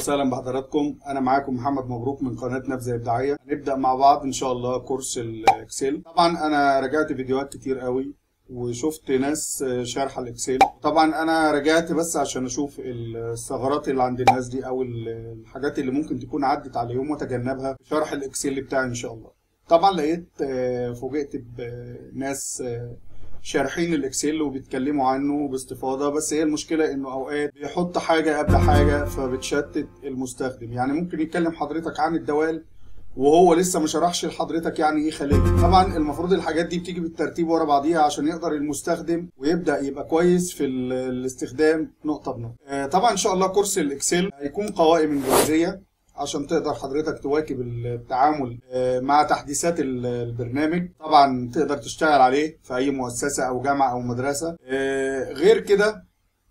وسهلا بحضراتكم انا معاكم محمد مبروك من قناه نبذه ابداعيه هنبدا مع بعض ان شاء الله كورس الاكسل طبعا انا راجعت فيديوهات كتير قوي وشفت ناس شارحه الاكسل طبعا انا رجعت بس عشان اشوف الثغرات اللي عند الناس دي او الحاجات اللي ممكن تكون عدت عليهم واتجنبها في شرح الاكسل بتاعي ان شاء الله طبعا لقيت فوجئت بناس شارحين الاكسل وبيتكلموا عنه باستفاضه بس هي المشكله انه اوقات بيحط حاجه قبل حاجه فبتشتت المستخدم يعني ممكن يتكلم حضرتك عن الدوال وهو لسه ما شرحش لحضرتك يعني ايه خليه طبعا المفروض الحاجات دي بتيجي بالترتيب ورا بعضيها عشان يقدر المستخدم ويبدا يبقى كويس في الاستخدام نقطه بنقطه طبعا ان شاء الله كورس الاكسل هيكون قوائم انجليزيه عشان تقدر حضرتك تواكب التعامل مع تحديثات البرنامج طبعا تقدر تشتغل عليه في اي مؤسسه او جامعه او مدرسه غير كده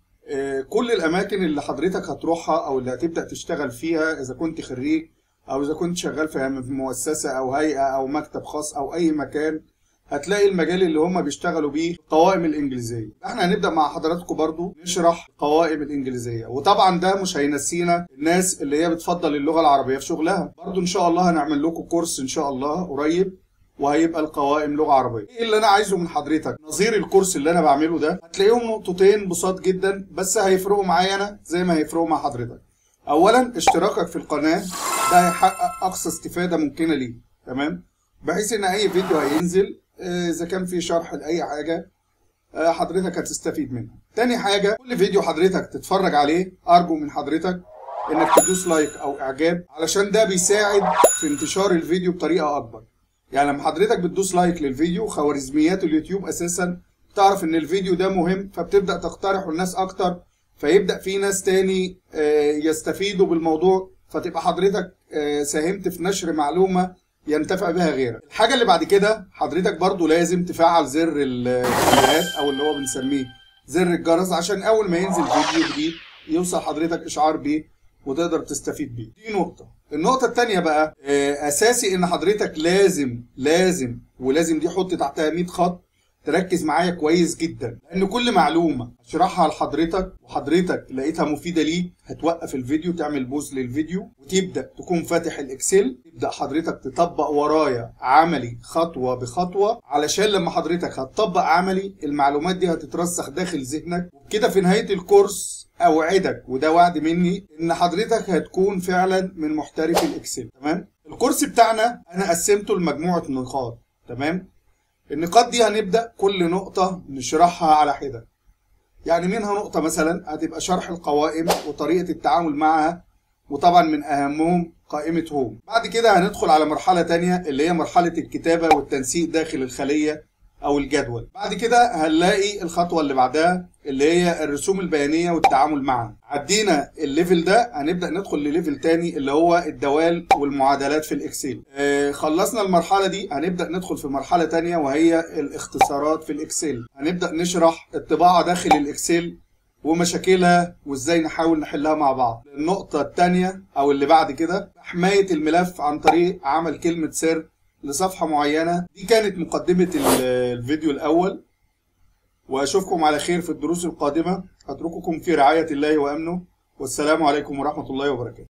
كل الاماكن اللي حضرتك هتروحها او اللي هتبدا تشتغل فيها اذا كنت خريج او اذا كنت شغال في مؤسسه او هيئه او مكتب خاص او اي مكان هتلاقي المجال اللي هم بيشتغلوا بيه القوائم الانجليزيه احنا هنبدا مع حضراتكم برضو نشرح القوائم الانجليزيه وطبعا ده مش هينسينا الناس اللي هي بتفضل اللغه العربيه في شغلها برضو ان شاء الله هنعمل لكم كورس ان شاء الله قريب وهيبقى القوائم لغه عربيه ايه اللي انا عايزه من حضرتك نظير الكورس اللي انا بعمله ده هتلاقيهم نقطتين بساط جدا بس هيفرقوا معايا انا زي ما هيفرقوا مع حضرتك اولا اشتراكك في القناه ده هيحقق اقصى استفاده ممكنه ليه تمام بحيث ان اي فيديو هينزل اذا كان في شرح لاي حاجه حضرتك هتستفيد منها تاني حاجه كل فيديو حضرتك تتفرج عليه ارجو من حضرتك انك تدوس لايك او اعجاب علشان ده بيساعد في انتشار الفيديو بطريقه اكبر يعني لما حضرتك بتدوس لايك للفيديو خوارزميات اليوتيوب اساسا تعرف ان الفيديو ده مهم فبتبدا تقترحه الناس اكتر فيبدا في ناس تاني يستفيدوا بالموضوع فتبقى حضرتك ساهمت في نشر معلومه ينتفع بها غيرك الحاجه اللي بعد كده حضرتك برضو لازم تفعل زر التنبيهات او اللي هو بنسميه زر الجرس عشان اول ما ينزل فيديو جديد يوصل حضرتك اشعار بيه وتقدر تستفيد بيه دي نقطه النقطه الثانيه بقى اساسي ان حضرتك لازم لازم ولازم دي حط تحتها 100 خط تركز معايا كويس جدا لان كل معلومه اشرحها لحضرتك وحضرتك لقيتها مفيده ليك هتوقف الفيديو تعمل بوز للفيديو وتبدا تكون فاتح الاكسل تبدا حضرتك تطبق ورايا عملي خطوه بخطوه علشان لما حضرتك هتطبق عملي المعلومات دي هتترسخ داخل ذهنك وبكده في نهايه الكورس اوعدك وده وعد مني ان حضرتك هتكون فعلا من محترف الاكسل تمام الكورس بتاعنا انا قسمته لمجموعه نقاط تمام النقاط دي هنبدا كل نقطه نشرحها على حده يعني منها نقطه مثلا هتبقى شرح القوائم وطريقه التعامل معها وطبعا من اهمهم قائمه هوم بعد كده هندخل على مرحله تانية اللي هي مرحله الكتابه والتنسيق داخل الخليه او الجدول بعد كده هنلاقي الخطوه اللي بعدها اللي هي الرسوم البيانيه والتعامل معها عدينا الليفل ده هنبدا ندخل لليفل تاني اللي هو الدوال والمعادلات في الاكسل آه خلصنا المرحله دي هنبدا ندخل في مرحله تانية وهي الاختصارات في الاكسل هنبدا نشرح الطباعه داخل الاكسل ومشاكلها وازاي نحاول نحلها مع بعض النقطه الثانيه او اللي بعد كده حمايه الملف عن طريق عمل كلمه سر لصفحة معينة دي كانت مقدمة الفيديو الأول وأشوفكم على خير في الدروس القادمة أترككم في رعاية الله وأمنه والسلام عليكم ورحمة الله وبركاته